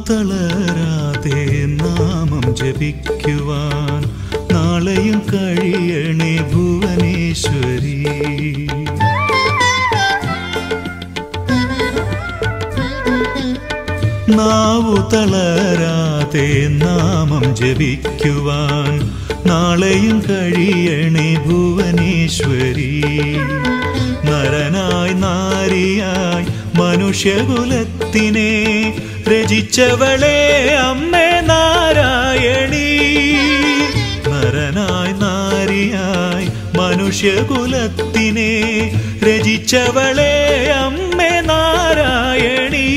തളരാതെ നാമം ജപിക്കുവാൻ നാളെയും കഴിയണേ ഭുവനേശ്വരി നാവു തളരാതെ നാമം ജപിക്കുവാൻ നാളെയും കഴിയണേ ഭുവനേശ്വരി നരനായി നാരിയായി മനുഷ്യകുലത്തിനെ രചിച്ചവളെ അമ്മേ നാരായണി നരനായി നാരിയായി മനുഷ്യകുലത്തിനെ രചിച്ചവളെ അമ്മേ നാരായണി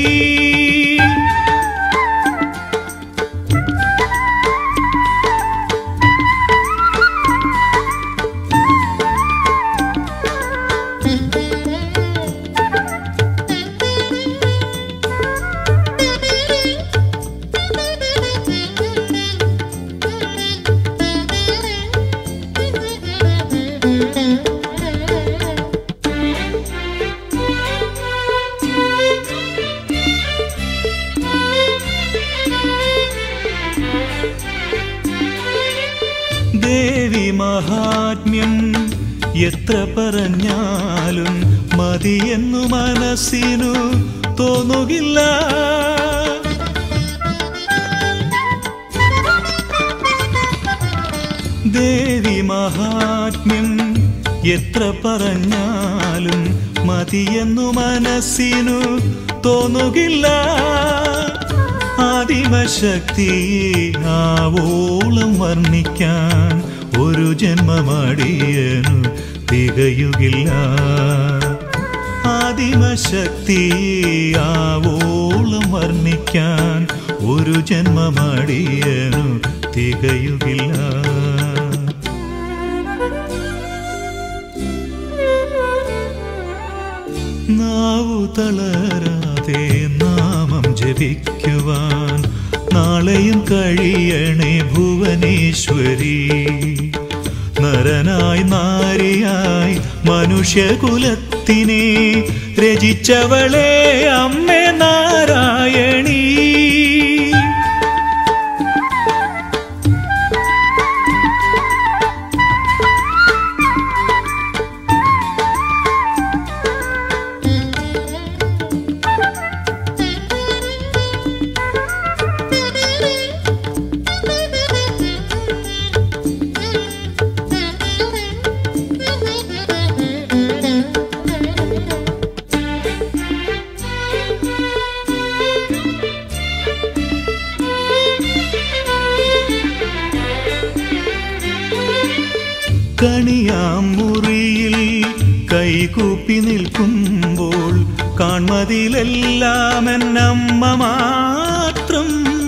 ദേവി മഹാത്മ്യം എത്ര പറഞ്ഞാലും മതിയെന്നു മനസ്സിനു തോന്നുകില്ല ദേവി മഹാത്മ്യം എത്ര പറഞ്ഞാലും മതിയെന്നു മനസ്സിനു തോന്നുകില്ല ആദിമശക്തിയെ ആവോളം വർണ്ണിക്കാൻ ഒരു ജന്മമടിയനു തികയുകില്ല ആദിമശക്തിയെ ആവോളം വർണ്ണിക്കാൻ ഒരു ജന്മമടിയനു തികയുകില്ല നാവു തളരാതെ നാമം ജപിക്കുവാൻ നാളെയും കഴിയണേ ഭുവനേശ്വരി നരനായി നാരിയായി മനുഷ്യകുലത്തിനെ രചിച്ചവളെ അമ്മേ നാരായണീ കണിയാം മുറിയിൽ കൈകൂപ്പി നിൽക്കുമ്പോൾ കാൺമതിലെല്ലാം എന്നമ്മ മാത്രം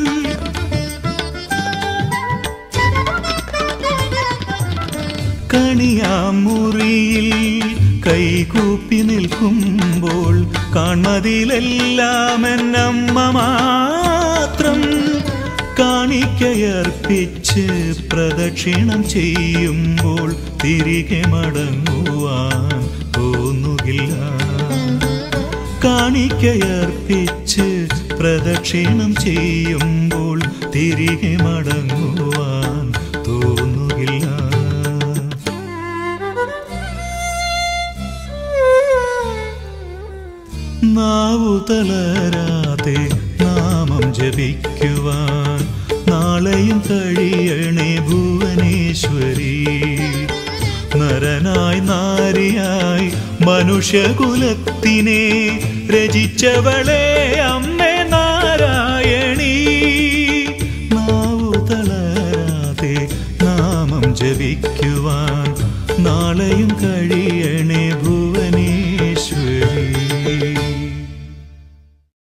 കണിയാം മുറിയിൽ കൈകൂപ്പി നിൽക്കുമ്പോൾ കാൺമതിലെല്ലാം എന്നമ്മ മാത്രം കാണിക്കയർപ്പിച്ച് പ്രദക്ഷിണം ചെയ്യുമ്പോൾ തിരികെ മടങ്ങുവാൻ തോന്നുകില്ല കാണിക്കയർപ്പിച്ച് പ്രദക്ഷിണം ചെയ്യുമ്പോൾ തിരികെ മടങ്ങുവാൻ തോന്നുകില്ല നാവു തളരാതെ നാമം ജപിക്കുവാൻ നാളെയും കഴിയണേ ഭുവനേശ്വരി നരനായി നാരിയായി മനുഷ്യകുലത്തിനെ രചിച്ചവളെ അമ്മ